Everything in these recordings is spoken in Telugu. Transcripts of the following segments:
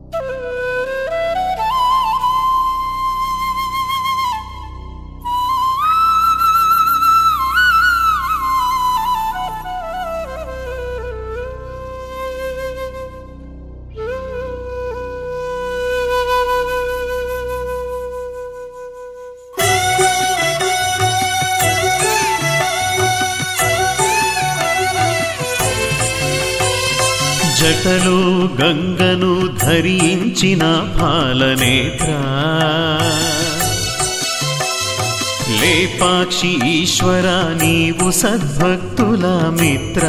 జటలో గంగను ధరించిన పాలనేత్ర లేపాక్షి ఈశ్వర నీవు సద్భక్తుల మిత్ర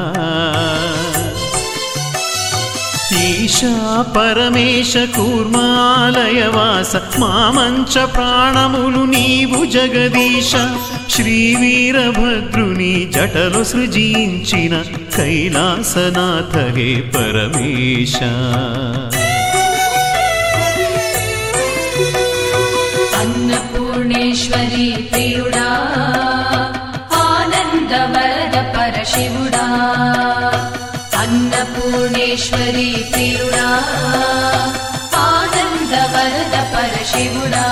ఈశా పరమేశ కూర్మాలయవాస మామంచ ప్రాణములు నీవు జగదీశ శ్రీ వీరభద్రుని జటలు సృజించిన కైలాసనాథ హే పరమేశ అన్నపూర్ణేశ్వరి ప్రియుడా ఆనందవరద పరశివుడా అన్నపూర్ణేశ్వరి ప్రియుడా ఆనందవరద పరశివుడా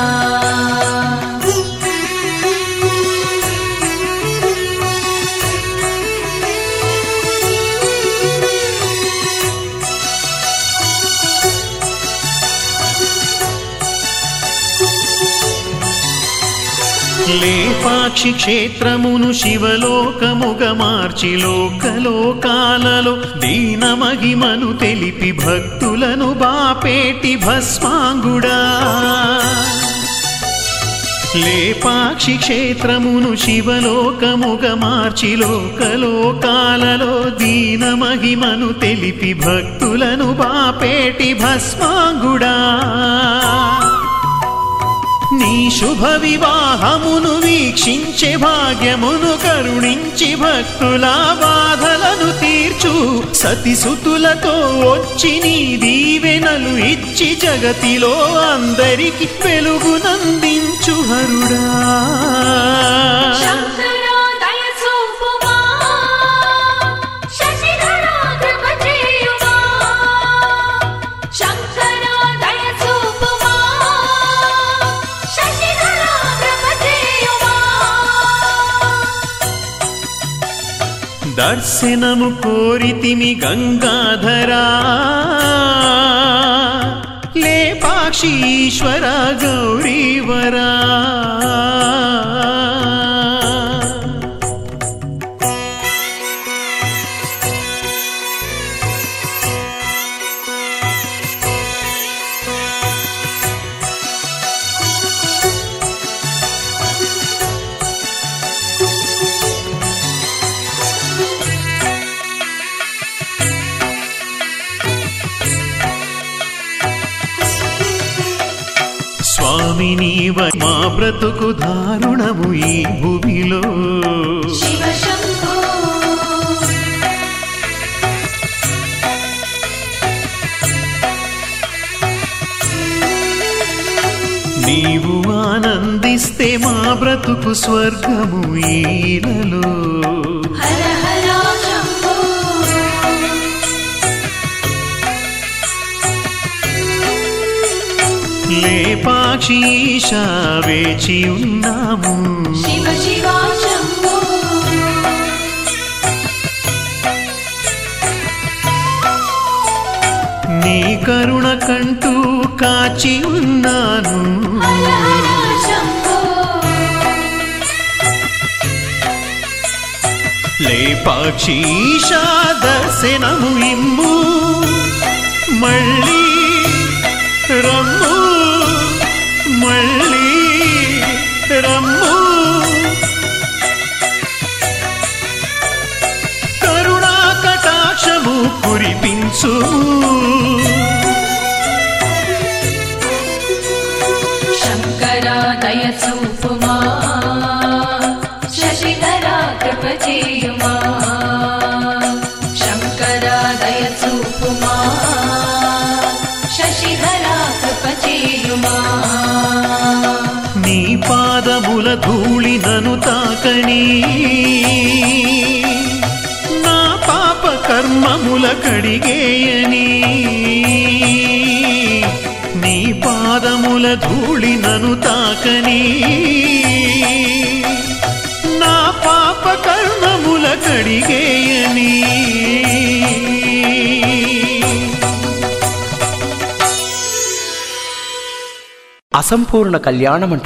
లేపాక్షి క్షేత్రమును శివలోకముగ మార్చి లోకలోకాలలో దీన మహిమను తెలిపి భక్తులను బాపేటి భస్మాంగుడా లేపాక్షి క్షేత్రమును శివలోకముగ మార్చి లోకలోకాలలో దీన మహిమను తెలిపి భక్తులను బాపేటి భస్మాంగుడా నీ శుభ వివాహమును వీక్షించే భాగ్యమును కరుణించి భక్తుల బాధలను తీర్చు సతిసుతులతో వచ్చి నీ దీవెనలు ఇచ్చి జగతిలో అందరికి వెలుగునందించు హరుడా శంకరా దయ చూపుమా శశిధరా కృప చేయుమా శంకరా దయ చూపుమా శశిధరా కృప చేయుమా దర్శనము కోరితిమి గంగాధరా లేపాక్షి ఈశ్వర గౌరీవరా స్వామి నీవ మా బ్రతుకు దారుణము ఈ భూమిలో శివ శంభో నీవు ఆనందిస్తే మా బ్రతుకు స్వర్గము ఈలలో హర హర శంభో లేపాక్షీషా వేచి ఉన్నాము శివ శివ శంభో నీ కరుణ కంటూ కాచి ఉన్నాను హర హర శంభో లేపాక్షీషా దర్శనము ఇమ్ము మళ్ళీ రమ్ము మళ్ళీ రమ్ము కరుణా కటాక్షము కురిపించు శంకరా దయ చూపుమా శశిధరా కృప చేయుమా శంకరా దయ చూపుమా శశిధరా కృప చేయుమా నీ పాదముల ధూళి నను తాకని నా పాప కర్మముల కడిగేయని పాదముల ధూళి నను తాకని నా పాప కర్మముల కడిగేయని అసంపూర్ణ కళ్యాణం